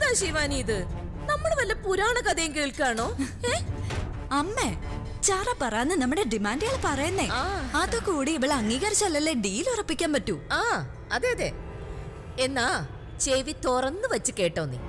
ശിവാനി ഇത് നമ്മൾ വല്ല പുരാണ കഥയും കേൾക്കാണോ ഏ? അമ്മേ ചാറ പറയാന്ന് നമ്മുടെ ഡിമാൻഡുകൾ പറയുന്നേ ആ. അതുകൂടി ഇവളെ അംഗീകരിച്ചല്ലേ ഡീൽ ഉറപ്പിക്കാൻ പറ്റൂ ആ അതെ അതെ എന്നാ ചെവി തുറന്നു വെച്ച് കേട്ടോ നീ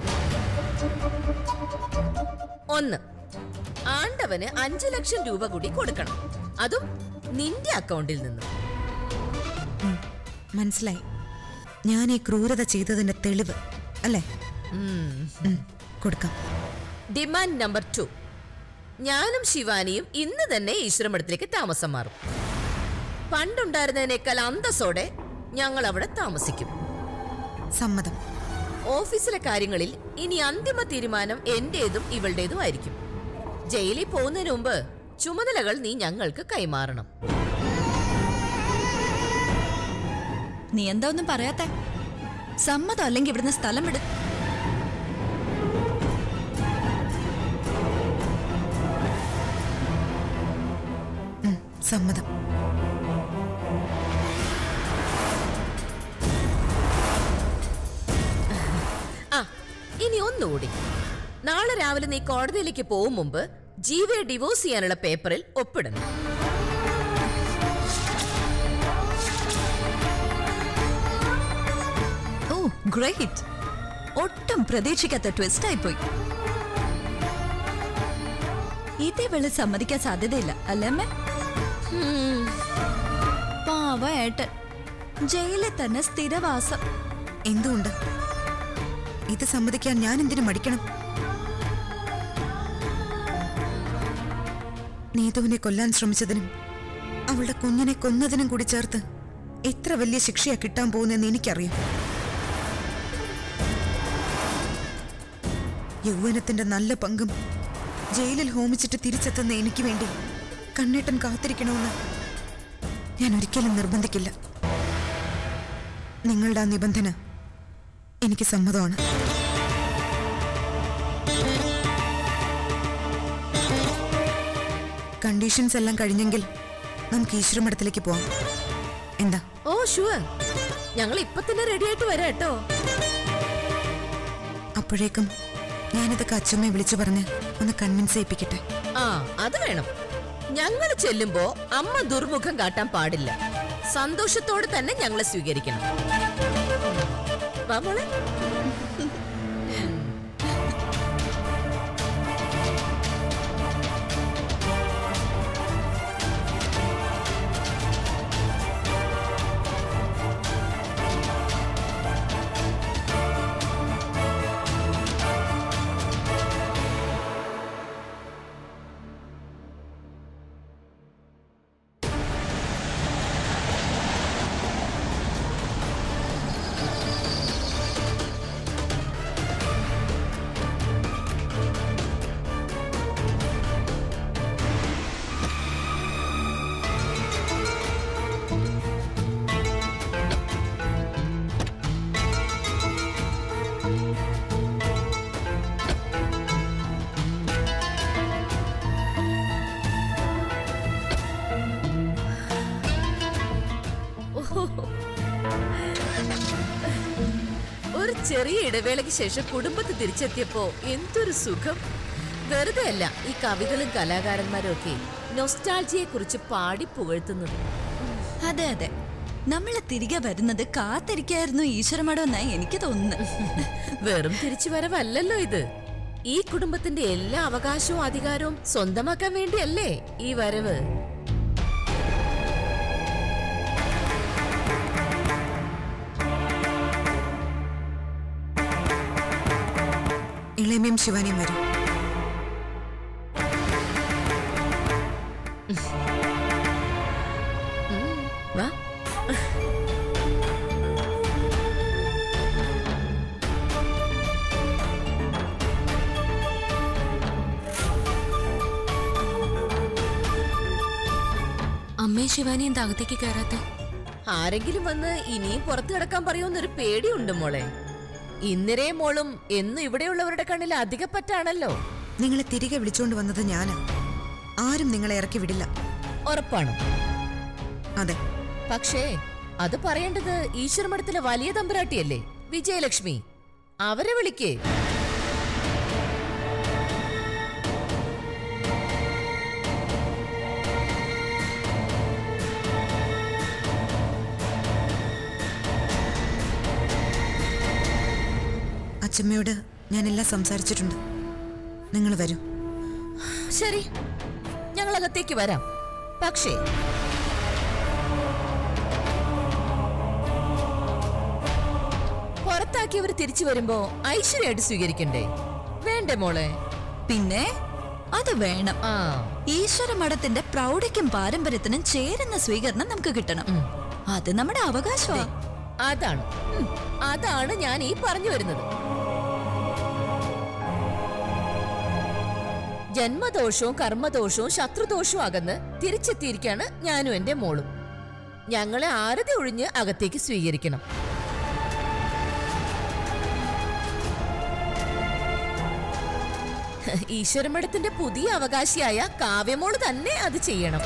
ഒന്ന് ആണ്ടവന് അഞ്ചു ലക്ഷം രൂപ കൂടി കൊടുക്കണം അതും നിന്റെ അക്കൗണ്ടിൽ നിന്ന് മനസ്സിലായി ഞാൻ ഈ ക്രൂരത ചെയ്തതിന്റെ തെളിവ് അല്ലേ ഉം, കൊടുക്കാം ഡിമാൻഡ് നമ്പർ ടു ഞാനും ശിവാനിയും ഇന്ന് തന്നെ ഈശ്വരമഠത്തിലേക്ക് താമസം മാറും പണ്ടുണ്ടായിരുന്നതിനേക്കാൾ അന്തസ്സോടെ ഞങ്ങൾ അവിടെ താമസിക്കും സമ്മതം ഓഫീസിലെ കാര്യങ്ങളിൽ ഇനി അന്തിമ തീരുമാനം എന്റേതും ഇവളുടേതും ആയിരിക്കും ജയിലിൽ പോകുന്നതിന് മുമ്പ് ചുമതലകൾ നീ ഞങ്ങൾക്ക് കൈമാറണം നീ എന്താ ഒന്നും പറയാത്തെ സമ്മതം അല്ലെങ്കിൽ ഇവിടുന്ന് സ്ഥലം വിട് ഉം, സമ്മതം ആ ഇനി ഒന്നുകൂടി നാളെ രാവിലെ നീ കോടതിയിലേക്ക് പോകും മുമ്പ് ജീവയെ ഡിവോഴ്സ് ചെയ്യാനുള്ള പേപ്പറിൽ ഒപ്പിടണം ഓ ഗ്രേറ്റ് ഒട്ടും പ്രതീക്ഷിക്കാത്ത ട്വിസ്റ്റ് ആയിപ്പോയി ഇതേവേള സമ്മതിക്കാൻ സാധ്യതയില്ല അല്ലേ അമ്മേ പാവ ഏട്ടൻ ജയിലിൽ തന്നെ സ്ഥിരവാസം എന്തുകൊണ്ട് ഇത് സമ്മതിക്കാൻ ഞാൻ എന്തിനു മടിക്കണം നീതുവിനെ കൊല്ലാൻ ശ്രമിച്ചതിനും അവളുടെ കുഞ്ഞിനെ കൊന്നതിനും കൂടി ചേർത്ത് എത്ര വലിയ ശിക്ഷയാ കിട്ടാൻ പോകുന്നതെന്ന് എനിക്കറിയാം യൗവനത്തിന്റെ നല്ല പങ്കും ജയിലിൽ ഹോമിച്ചിട്ട് തിരിച്ചെത്തുന്ന എനിക്ക് വേണ്ടി കണ്ണേട്ടൻ കാത്തിരിക്കണമെന്ന് ഞാൻ ഒരിക്കലും നിർബന്ധിക്കില്ല നിങ്ങളുടെ ആ നിബന്ധന എനിക്ക് സമ്മതമാണ് കണ്ടീഷൻസ് എല്ലാം കഴിഞ്ഞെങ്കിൽ നമുക്ക് ഈശ്വരമഠത്തിലേക്ക് പോവാം എന്താ ഓ ഷുവർ ഞങ്ങൾ ഇപ്പൊ തന്നെ റെഡി ആയിട്ട് വരാം കേട്ടോ അപ്പോഴേക്കും ഞാനിതൊക്കെ അച്ഛമ്മയെ വിളിച്ചു പറഞ്ഞ് ഒന്ന് കൺവിൻസ് ചെയ്യിപ്പിക്കട്ടെ ആ അത് വേണം ഞങ്ങൾ ചെല്ലുമ്പോ അമ്മ ദുർമുഖം കാട്ടാൻ പാടില്ല സന്തോഷത്തോടെ തന്നെ ഞങ്ങളെ സ്വീകരിക്കണം വാ മോളെ ഒരു ചെറിയ ഇടവേളയ്ക്ക് ശേഷം കുടുംബത്തിൽ തിരിച്ചെത്തിയപ്പോ എന്തൊരു സുഖം വെറുതെ അല്ല ഈ കവികളും കലാകാരന്മാരും ഒക്കെ നൊസ്റ്റാൾജിയെ കുറിച്ച് പാടി പുകഴ്ത്തുന്നത് അതെ അതെ നമ്മള് തിരികെ വരുന്നത് കാത്തിരിക്കായിരുന്നു ഈശ്വരമടം എന്നായി എനിക്ക് തോന്നുന്നു വെറും തിരിച്ചു വരവല്ലല്ലോ ഇത് ഈ കുടുംബത്തിന്റെ എല്ലാ അവകാശവും അധികാരവും സ്വന്തമാക്കാൻ വേണ്ടിയല്ലേ ഈ വരവ് ഇളയമയും ശിവാനിയും വരും വാ അമ്മേ ശിവാനി എന്താ അകത്തേക്ക് കയറാത്ത ആരെങ്കിലും വന്ന് ഇനിയും പുറത്തു കിടക്കാൻ പറയുമെന്നൊരു പേടിയുണ്ട് മോളെ ഇന്ദിരേ മോളും എന്നും ഇവിടെയുള്ളവരുടെ കണ്ണിൽ അധികപ്പറ്റാണല്ലോ നിങ്ങളെ തിരികെ വിളിച്ചുകൊണ്ട് വന്നത് ഞാനാ ആരും നിങ്ങളെ ഇറക്കി വിടില്ല ഉറപ്പാണോ അതെ പക്ഷേ അത് പറയേണ്ടത് ഈശ്വരമഠത്തിലെ വലിയ തമ്പുരാട്ടിയല്ലേ വിജയലക്ഷ്മി അവരെ വിളിക്കേ അച്ഛമ്മയോട് ഞാനെല്ലാം സംസാരിച്ചിട്ടുണ്ട് നിങ്ങൾ വരൂ ശരി ഞങ്ങൾ അകത്തേക്ക് വരാം പക്ഷേ പുറത്താക്കിയവർ തിരിച്ചു വരുമ്പോ ഐശ്വര്യമായിട്ട് സ്വീകരിക്കണ്ടേ വേണ്ടേ മോളെ പിന്നെ അത് വേണം ആ ഈശ്വര മഠത്തിന്റെ പ്രൗഢിക്കും പാരമ്പര്യത്തിനും ചേരുന്ന സ്വീകരണം നമുക്ക് കിട്ടണം അത് നമ്മുടെ അവകാശമാണ് അതാണ് ഉം, അതാണ് ഞാൻ ഈ പറഞ്ഞു വരുന്നത് ജന്മദോഷവും കർമ്മദോഷവും ശത്രുദോഷവും അകന്ന് തിരിച്ചെത്തിയിരിക്കാണ് ഞാനും എന്റെ മോളും ഞങ്ങളെ ആരതി ഒഴിഞ്ഞ് അകത്തേക്ക് സ്വീകരിക്കണം ഈശ്വരമഠത്തിന്റെ പുതിയ അവകാശിയായ കാവ്യമോള് തന്നെ അത് ചെയ്യണം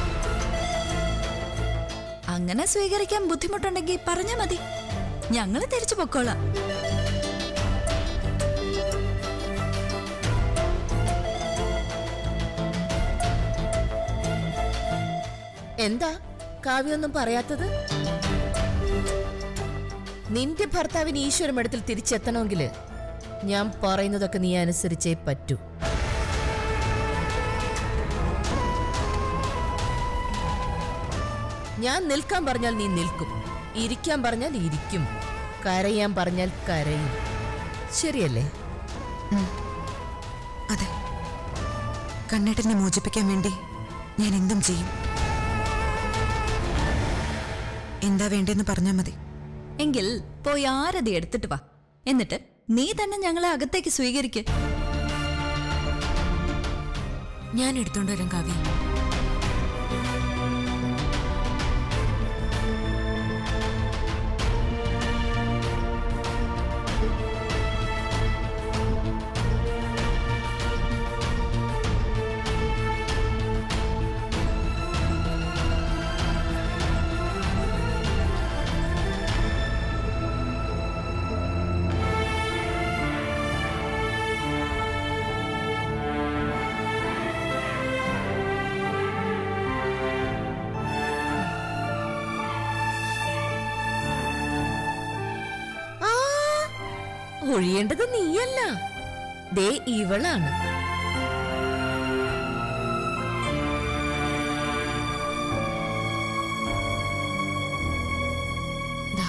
അങ്ങനെ സ്വീകരിക്കാൻ ബുദ്ധിമുട്ടുണ്ടെങ്കിൽ പറഞ്ഞാ മതി ഞങ്ങള് തിരിച്ചു പൊക്കോളാം എന്താ കാവ്യൊന്നും പറയാത്തത് നിന്റെ ഭർത്താവിന് ഈശ്വരമഠത്തിൽ തിരിച്ചെത്തണമെങ്കിൽ ഞാൻ പറയുന്നതൊക്കെ നീ അനുസരിച്ചേ പറ്റൂ ഞാൻ നിൽക്കാൻ പറഞ്ഞാൽ നീ നിൽക്കും ഇരിക്കാൻ പറഞ്ഞാൽ ഇരിക്കും കരയാൻ പറഞ്ഞാൽ കരയും ശരിയല്ലേ അതെ കണ്ണേട്ടനെ മോചിപ്പിക്കാൻ വേണ്ടി ഞാൻ എന്തും ചെയ്യും എന്താ വേണ്ടെന്ന് പറഞ്ഞാൽ മതി എങ്കിൽ പോയി ആരതി എടുത്തിട്ട് വാ എന്നിട്ട് നീ തന്നെ ഞങ്ങളെ അകത്തേക്ക് സ്വീകരിക്ക് ഞാൻ എടുത്തോണ്ട് വരാം കാവ്യ ആ ഒഴിയേണ്ടത് നീയല്ല ദേ ഇവളാണ് ദാ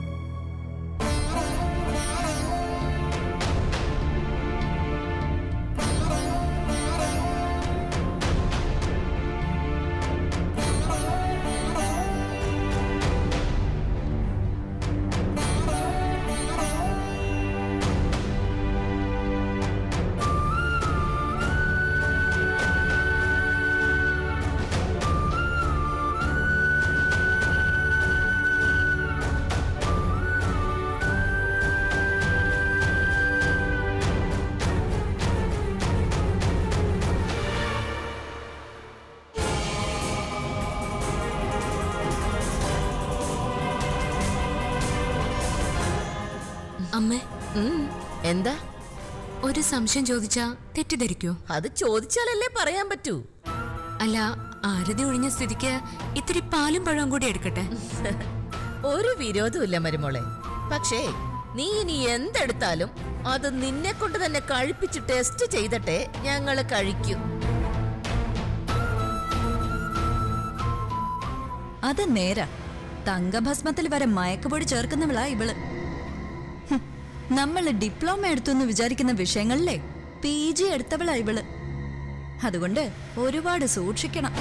അമ്മേ ഉം, എന്താ ഒരു സംശയം ചോദിച്ചാ തെറ്റിദ്ധരിക്കോ അത് ചോദിച്ചാലല്ലേ പറയാൻ പറ്റൂ അല്ല ആരതി ഒഴിഞ്ഞ സ്ഥിതിക്ക് ഇത്തിരി പാലും പഴവും കൂടി എടുക്കട്ടെ ഒരു വിരോധമില്ല മരുമോളെ പക്ഷേ നീ ഇനി എന്തെടുത്താലും അത് നിന്നെ കൊണ്ട് തന്നെ കഴിപ്പിച്ച് ടെസ്റ്റ് ചെയ്തിട്ടെ ഞങ്ങള് കഴിക്കൂ അത് നേരാ തങ്കഭസ്മത്തിൽ വരെ മയക്കുപൊടി ചേർക്കുന്നവളാ ഇവള് ഹും, നമ്മള് ഡിപ്ലോമ എടുത്തു എന്ന് വിചാരിക്കുന്ന വിഷയങ്ങളിലെ പി ജി എടുത്തവളാ ഇവള് അതുകൊണ്ട് ഒരുപാട് സൂക്ഷിക്കണം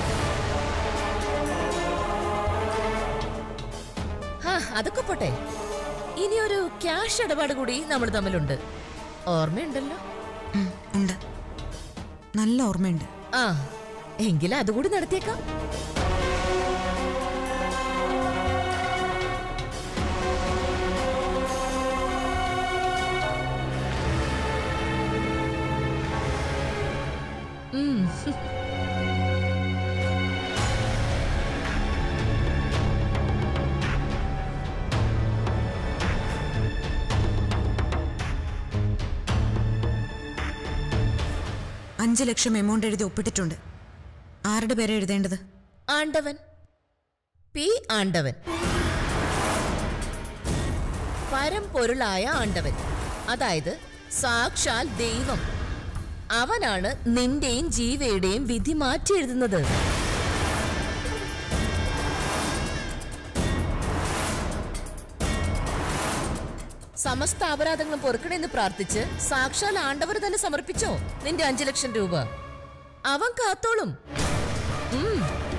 ഹാ അതൊക്കെ പോട്ടെ ഇനി ഒരു ക്യാഷ് ഇടപാട് കൂടി നമ്മൾ തമ്മിലുണ്ട് ഓർമ്മയുണ്ടല്ലോ ഉം, ഉണ്ട് നല്ല ഓർമ്മയുണ്ട് ആ എങ്കിലും അതുകൂടി നടത്തിയേക്കാം ഉം. അഞ്ച് ലക്ഷം എമൗണ്ട് എഴുതി ഒപ്പിട്ടിട്ടുണ്ട് ആരുടെ പേരെ എഴുതേണ്ടത് ആണ്ടവൻ പി ആണ്ടവൻ പരമ്പൊരുളായ ആണ്ടവൻ അതായത് സാക്ഷാൽ ദൈവം അവനാണ് നിന്റെയും ജീവയുടെയും വിധി മാറ്റി എഴുതുന്നത് സമസ്ത അപരാധങ്ങളും പൊറുക്കണമെന്ന് പ്രാർത്ഥിച്ച് സാക്ഷാൽ ആണ്ടവർ തന്നെ സമർപ്പിച്ചോ നിന്റെ അഞ്ചു ലക്ഷം രൂപ അവൻ കാത്തോളും ഉം.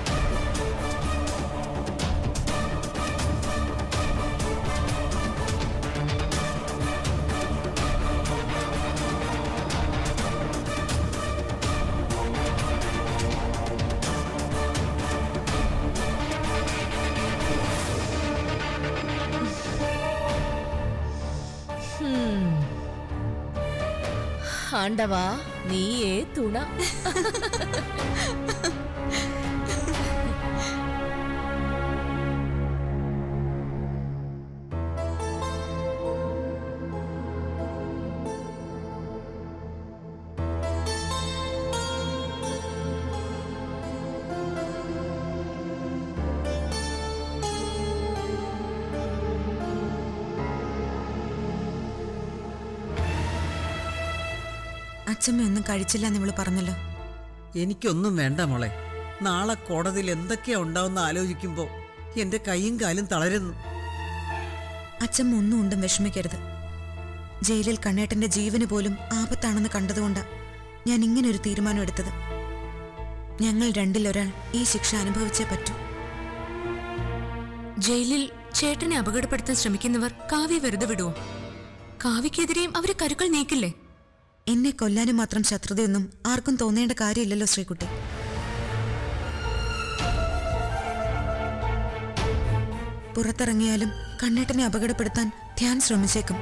ആണ്ടവാ നീയേ തുണ അച്ഛമ്മ ഒന്നും കഴിച്ചില്ല എന്ന് ഇവള് പറഞ്ഞല്ലോ എനിക്കൊന്നും വേണ്ട മോളെ നാളെ കോടതിയിൽ എന്തൊക്കെയാ ഉണ്ടാവുന്ന ആലോചിക്കുമ്പോ എന്റെ കൈയും കാലും തളരുന്നു അച്ഛമ്മ ഒന്നും ഉണ്ടും വിഷമിക്കരുത് ജയിലിൽ കണ്ണേട്ടന്റെ ജീവന് പോലും ആപത്താണെന്ന് കണ്ടതുകൊണ്ടാ ഞാൻ ഇങ്ങനെ ഒരു തീരുമാനം എടുത്തത് ഞങ്ങൾ രണ്ടിലൊരാൾ ഈ ശിക്ഷ അനുഭവിച്ചേ പറ്റൂ ജയിലിൽ ചേട്ടനെ അപകടപ്പെടുത്താൻ ശ്രമിക്കുന്നവർ കാവ്യ വെറുതെ വിടുവോ കാവ്യക്കെതിരെയും അവര് കരുക്കൾ നീക്കില്ലേ എന്നെ കൊല്ലാനും മാത്രം ശത്രുതയൊന്നും ആർക്കും തോന്നേണ്ട കാര്യമില്ലല്ലോ ശ്രീകുട്ടി പുറത്തിറങ്ങിയാലും കണ്ണേട്ടനെ അപകടപ്പെടുത്താൻ ധ്യാൻ ശ്രമിച്ചേക്കും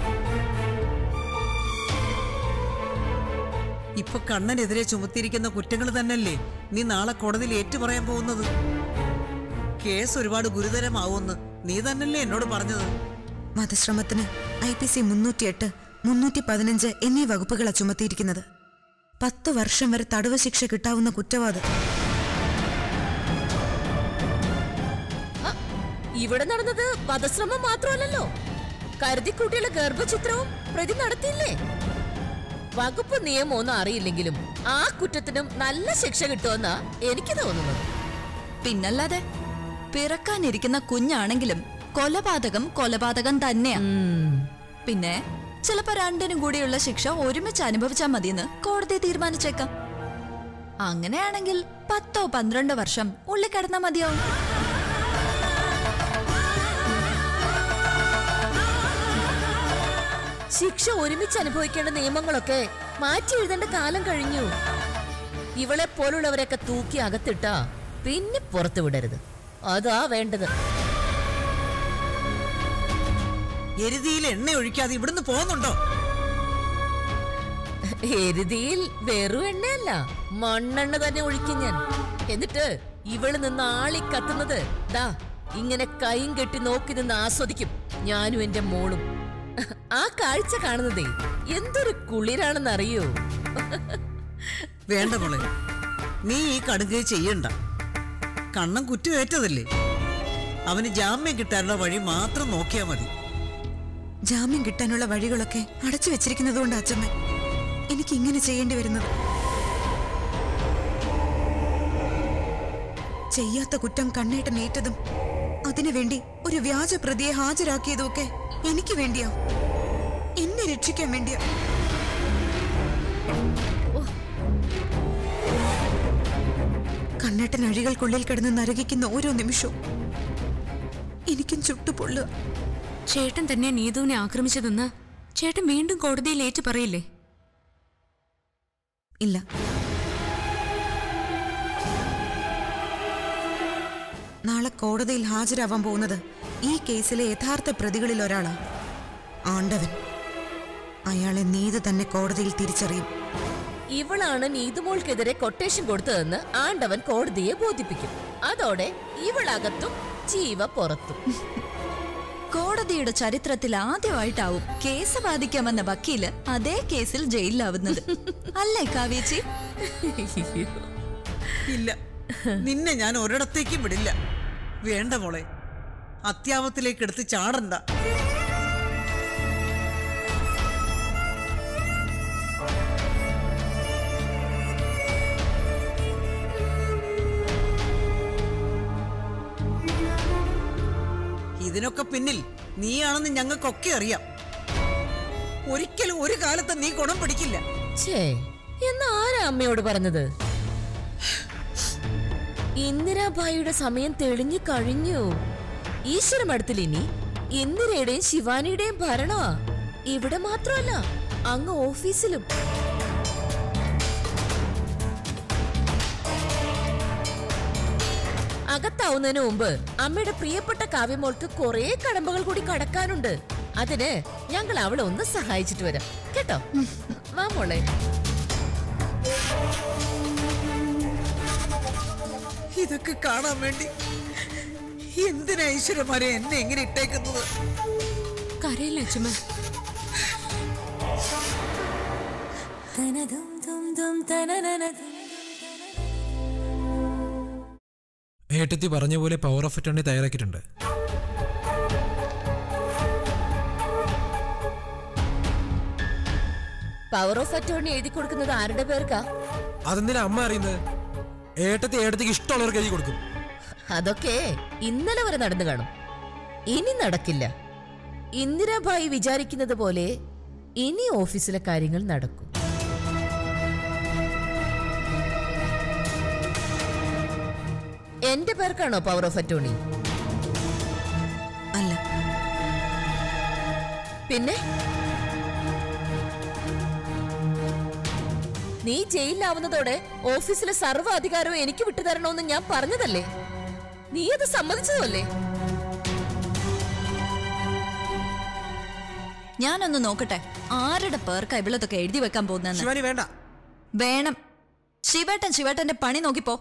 ഇപ്പൊ കണ്ണനെതിരെ ചുമത്തിയിരിക്കുന്ന കുറ്റങ്ങൾ തന്നെയല്ലേ നീ നാളെ കോടതിയിൽ ഏറ്റുപറയാൻ പോകുന്നത് കേസ് ഒരുപാട് ഗുരുതരമാവുമെന്ന് നീ തന്നെയല്ലേ എന്നോട് പറഞ്ഞത് വധശ്രമത്തിന് ഐ പി സി മുന്നൂറ്റിയെട്ട് മുന്നൂറ്റി പതിനഞ്ച് എന്നീ വകുപ്പുകളാണ് ചുമത്തിയിരിക്കുന്നത് പത്ത് വർഷം വരെ തടവ് ശിക്ഷ കിട്ടാവുന്ന കുറ്റവാദം ആ, ഇവിടെ നടന്നത് വധശ്രമം മാത്രമല്ലല്ലോ കരുതിക്കുട്ടിയുടെ ഗർഭചിത്രവും പ്രതി നടത്തിയില്ലേ വകുപ്പ് നിയമമൊന്നും അറിയില്ലെങ്കിലും ആ കുറ്റത്തിനും നല്ല ശിക്ഷ കിട്ടുമെന്നാ എനിക്ക് തോന്നുന്നത് പിന്നല്ലാതെ പിറക്കാനിരിക്കുന്ന കുഞ്ഞാണെങ്കിലും കൊലപാതകം കൊലപാതകം തന്നെയാ പിന്നെ ചിലപ്പോ രണ്ടിനും കൂടിയുള്ള ശിക്ഷ ഒരുമിച്ച് അനുഭവിച്ചാൽ മതിയെന്ന് കോടതി തീരുമാനിച്ചേക്കാം അങ്ങനെയാണെങ്കിൽ പത്തോ പന്ത്രണ്ടോ വർഷം ഉള്ളിൽ കിടന്നാ മതിയാവും ശിക്ഷ ഒരുമിച്ച് അനുഭവിക്കേണ്ട നിയമങ്ങളൊക്കെ മാറ്റി എഴുതേണ്ട കാലം കഴിഞ്ഞു ഇവളെ പോലുള്ളവരെയൊക്കെ തൂക്കി അകത്തിട്ടാ പിന്നെ പുറത്തു വിടരുത് അതാ വേണ്ടത് എരുതിയിൽ എണ്ണ ഒഴിക്കാതെ ഇവിടുന്ന് പോകുന്നുണ്ടോ എരുതിയിൽ വെറും എണ്ണയല്ല മണ്ണെണ്ണ തന്നെ ഒഴിക്കും ഞാൻ എന്നിട്ട് ഇവള് നിന്ന് ആളി കത്തുന്നത് ദാ ഇങ്ങനെ കൈയും കെട്ടി നോക്കി നിന്ന് ആസ്വദിക്കും ഞാനും എന്റെ മോളും ആ കാഴ്ച കാണുന്നതേ എന്തൊരു കുളിരാണെന്ന് അറിയോ വേണ്ട മോളെ നീ ഈ കടുകை ചെയ്യണ്ട കണ്ണം കുറ്റമേറ്റതല്ലേ അവന് ജാമ്യം കിട്ടാനുള്ള വഴി മാത്രം നോക്കിയാ മതി ജാമ്യം കിട്ടാനുള്ള വഴികളൊക്കെ അടച്ചു വെച്ചിരിക്കുന്നതുകൊണ്ട് അച്ഛമ്മ എനിക്ക് ഇങ്ങനെ ചെയ്യേണ്ടി വരുന്നത് ചെയ്യാത്ത കുറ്റം കണ്ണേട്ടൻ ഏറ്റതും അതിനുവേണ്ടി ഒരു വ്യാജ പ്രതിയെ ഹാജരാക്കിയതുമൊക്കെ എനിക്ക് വേണ്ടിയാ എന്നെ രക്ഷിക്കാൻ വേണ്ടിയാ കണ്ണേട്ടൻ അഴികൾക്കുള്ളിൽ കിടന്ന് നരകിക്കുന്ന ഓരോ നിമിഷവും എനിക്കും ചുട്ടുപൊള്ളുക ചേട്ടൻ തന്നെ നീതുവിനെ ആക്രമിച്ചതെന്ന് ചേട്ടൻ വീണ്ടും കോടതിയിൽ ഏറ്റു പറയില്ലേ ഇല്ല നാളെ കോടതിയിൽ ഹാജരാവാൻ പോകുന്നത് ഈ കേസിലെ യഥാർത്ഥ പ്രതികളിൽ ഒരാളാ ആണ്ടവൻ അയാളെ നീതി തന്നെ കോടതിയിൽ തിരിച്ചറിയും ഇവളാണ് നീതുമോൾക്കെതിരെ കൊട്ടേഷൻ കൊടുത്തതെന്ന് ആണ്ടവൻ കോടതിയെ ബോധിപ്പിക്കും അതോടെ ഇവളകത്തും ജീവ പുറത്തും കോടതിയുടെ ചരിത്രത്തിൽ ആദ്യമായിട്ടാവും കേസ് വാദിക്കാമെന്ന വക്കീല് അതേ കേസിൽ ജയിലിലാവുന്നത് അല്ലേ കാവേച്ചി ഇല്ല നിന്നെ ഞാൻ ഒരിടത്തേക്കും വിടില്ല വേണ്ട മോളെ അത്യാവത്തിലേക്ക് എടുത്ത് ചാടണ്ട ഇതിനൊക്കെ പിന്നിൽ നീയാണെന്ന് ഞങ്ങൾക്കൊക്കെ അറിയാം ഒരിക്കലും ഒരു കാലത്ത് നീ ഗുണം പിടിക്കില്ല ഛേ എന്നാ ആരാ അമ്മയോട് പറഞ്ഞത് ഇന്ദിരാബായിയുടെ സമയം തെളിഞ്ഞു കഴിഞ്ഞു ഈശ്വര മഠത്തിൽ ഇനി ഇന്ദിരയുടെയും ശിവാനിയുടെയും ഭരണമാ ഇവിടെ മാത്രമല്ല അങ്ങ് ഓഫീസിലും അകത്താവുന്നതിന് മുമ്പ് അമ്മയുടെ പ്രിയപ്പെട്ട കാവ്യമോൾക്ക് കുറെ കടമ്പകൾ കൂടി കടക്കാനുണ്ട് അതിന് ഞങ്ങൾ അവളെ ഒന്ന് സഹായിച്ചിട്ട് വരാം കേട്ടോ വാ മോളെ ഇതൊക്കെ കാണാൻ വേണ്ടി എന്തിനാ ഈശ്വരന്മാരെ എന്നെ എങ്ങനെ ഇട്ടേക്കുന്നത് കരയില്ല അച്ഛമ്മ ഏട്ടത്തി പറഞ്ഞ പോലെ പവർ ഓഫ് അറ്റോർണി തയ്യാറാക്കിയിട്ടുണ്ട് പവർ ഓഫ് അറ്റോർണി എഴുതി കൊടുക്കുന്നത് ആരുടെ പേർക്കാ അതെന്തിനാ അമ്മ അറിയുന്നത് ഏട്ടത്തി ഏട്ടത്തിക്ക് ഇഷ്ടമുള്ളവർക്ക് എഴുതി കൊടുക്കും അതൊക്കെ ഇന്നലെ വരെ നടന്നു കാണും ഇനി നടക്കില്ല ഇന്ദിരാഭായി വിചാരിക്കുന്നത് പോലെ ഇനി ഓഫീസിലെ കാര്യങ്ങൾ നടക്കും എന്റെ പേർക്കാണോ പവർ ഓഫ് അറ്റോർണി അല്ല പിന്നെ നീ ജയിലിലാവുന്നതോടെ ഓഫീസിലെ സർവ്വ അധികാരവും എനിക്ക് വിട്ടുതരണമെന്ന് ഞാൻ പറഞ്ഞതല്ലേ നീ അത് സമ്മതിച്ചതല്ലേ ഞാനൊന്ന് നോക്കട്ടെ ആരുടെ പേർക്കാ ഇവളതൊക്കെ എഴുതി വെക്കാൻ പോകുന്നെന്ന് ശിവാനി വേണ്ട വേണം ശിവേട്ടൻ ശിവേട്ടന്റെ പണി നോക്കിപ്പോ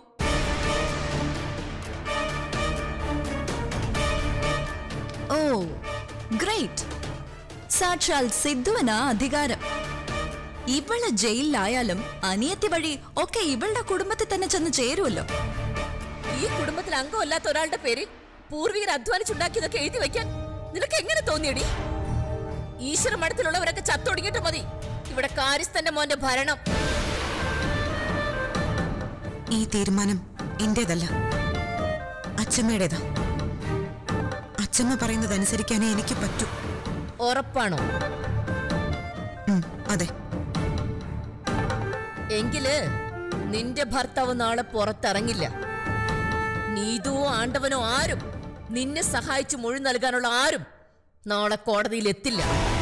ഓ ഗ്രേറ്റ് സാക്ഷാൽ സിദ്ധുവിനാ അധികാരം ഇവള് ജയിലിലായാലും അനിയത്തി വഴി ഒക്കെ ഇവളുടെ കുടുംബത്തിൽ തന്നെ ചെന്ന് ചേരുമല്ലോ ഈ കുടുംബത്തിൽ അംഗമല്ലാത്ത ഒരാളുടെ പേരിൽ പൂർവികർ അധ്വാനിച്ചുണ്ടാക്കിയതൊക്കെ എഴുതി വെക്കാൻ നിനക്ക് എങ്ങനെ തോന്നിയടി ഈശ്വര മഠത്തിലുള്ളവരൊക്കെ ചത്തൊടുങ്ങിയിട്ട് മതി ഇവിടെ കാര്യസ്ഥന്റെ മോന്റെ ഭരണം ഈ തീരുമാനം എന്റേതല്ല അച്ഛമ്മയുടേതാ അച്ഛമ്മ പറയുന്നത് അനുസരിക്കാനേ എനിക്ക് പറ്റൂ ഉറപ്പാണോ ഉം, അതെ എങ്കില് നിന്റെ ഭർത്താവ് നാളെ പുറത്തിറങ്ങില്ല നീതുവോ ആണ്ടവനോ ആരും നിന്നെ സഹായിച്ചു മൊഴി നൽകാനുള്ള ആരും നാളെ കോടതിയിൽ എത്തില്ല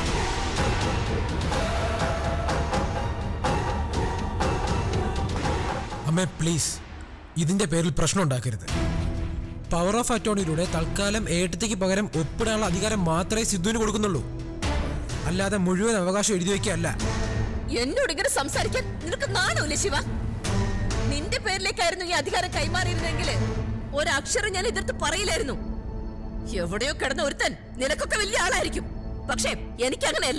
അമ്മേ പ്ലീസ് ഇതിന്റെ പേരിൽ പ്രശ്നം ഉണ്ടാക്കരുത് പവർ ഓഫ് അറ്റോർണിയിലൂടെ തൽക്കാലം ഏട്ടത്തിക്ക് പകരം ഒപ്പിടാനുള്ള അധികാരം മാത്രമേ സിദ്ധുവിന് കൊടുക്കുന്നുള്ളൂ അല്ലാതെ മുഴുവൻ അവകാശം എഴുതി വയ്ക്കുകയല്ല എന്നോട് ഇങ്ങനെ സംസാരിക്കാൻ നിനക്ക് നാണമില്ലേ ശിവ നിന്റെ പേരിലേക്കായിരുന്നു ഈ അധികാരം കൈമാറിയിരുന്നെങ്കിൽ ഒരക്ഷരം ഞാൻ എതിർത്ത് പറയില്ലായിരുന്നു എവിടെയോ കിടന്ന ഒരുത്തൻ നിനക്കൊക്കെ വലിയ ആളായിരിക്കും പക്ഷേ എനിക്കങ്ങനെയല്ല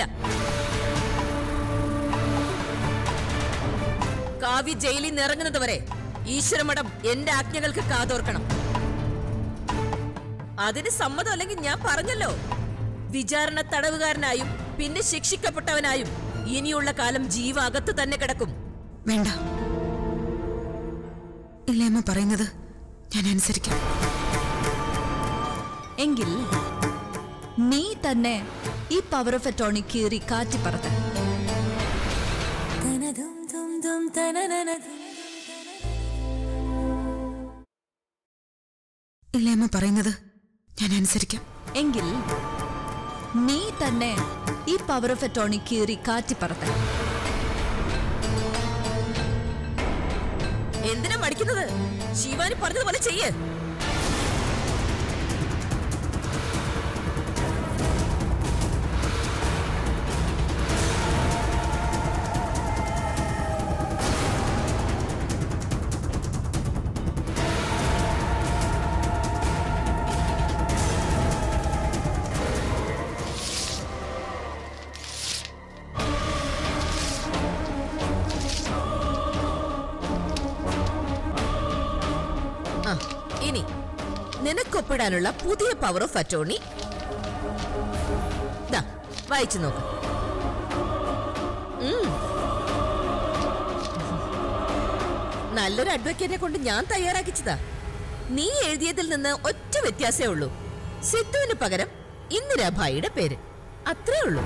കാവ്യ ജയിലിൽ നിന്ന് ഇറങ്ങുന്നത് വരെ ഈശ്വരമഠം എന്റെ ആജ്ഞകൾക്ക് കാതോർക്കണം അതിന് സമ്മതം അല്ലെങ്കിൽ ഞാൻ പറഞ്ഞല്ലോ വിചാരണ തടവുകാരനായും പിന്നെ ശിക്ഷിക്കപ്പെട്ടവനായും ഇനിയുള്ള കാലം ജീവകത്ത് തന്നെ കിടക്കും വേണ്ട ഇല്ലയമ്മ പറയുന്നത് ഞാൻ അനുസരിക്കാം എങ്കിൽ നീ തന്നെ ഈ പവർ ഓഫ് അറ്റോർണി കീറി കാറ്റി പറത്ത ഇല്ലയമ്മ പറയുന്നത് ഞാൻ അനുസരിക്കാം എങ്കിൽ നീ തന്നെ ഈ പവർ ഓഫ് അറ്റോർണി കീറി കാറ്റി പറത്ത എന്തിനാ മടിക്കുന്നത് ശിവാനി പറഞ്ഞതുപോലെ ചെയ്യ് ആ ഇനി നിനക്കൊപ്പിടാനുള്ള പുതിയ പവർ ഓഫ് അറ്റോർണി ദാ വായിച്ചു നോക്ക് ഉം. നല്ലൊരു അഡ്വക്കേറ്റിനെ കൊണ്ട് ഞാൻ തയ്യാറാക്കിച്ചതാ നീ എഴുതിയതിൽ നിന്ന് ഒറ്റ വ്യത്യാസമേ ഉള്ളൂ സിദ്ധുവിന് പകരം ഇന്ദിരാഭായിയുടെ പേര് അത്രേ ഉള്ളൂ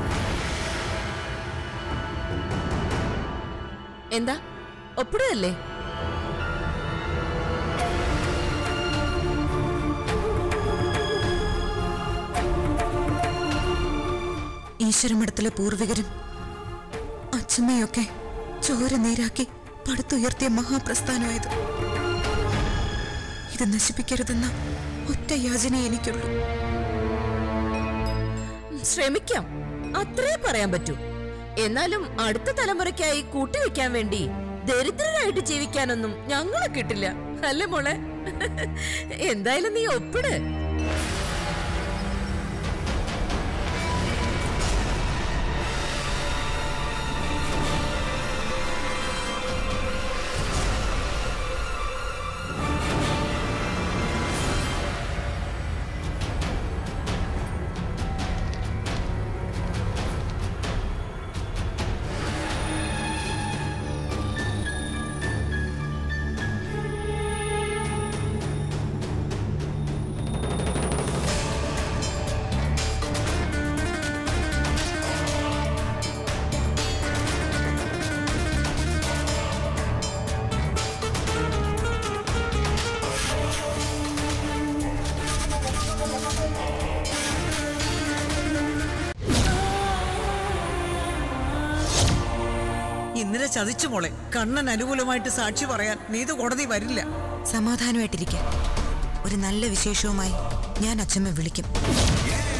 എന്താ ഒപ്പിടുകയല്ലേ ഈശ്വരമഠത്തിലെ പൂർവികരും അച്ഛമ്മയൊക്കെ ചോര നീരാക്കി പടുത്തുയർത്തിയ മഹാപ്രസ്ഥാനമായത് ഇത് നശിപ്പിക്കരുതെന്ന ഒറ്റ യാചന എനിക്കുള്ളൂ ശ്രമിക്കാം അത്രേ പറയാൻ പറ്റൂ എന്നാലും അടുത്ത തലമുറയ്ക്കായി കൂട്ടിവെക്കാൻ വേണ്ടി ദരിദ്രരായിട്ട് ജീവിക്കാനൊന്നും ഞങ്ങളെ കിട്ടില്ല അല്ലേ മോളെ എന്തായാലും നീ ഒപ്പിട് ഇന്ദിര ചതിച്ചു മോളെ കണ്ണൻ അനുകൂലമായിട്ട് സാക്ഷി പറയാൻ നീതു കോടതി വരില്ല സമാധാനമായിട്ടിരിക്കുക ഒരു നല്ല വിശേഷവുമായി ഞാൻ അച്ഛമ്മ വിളിക്കും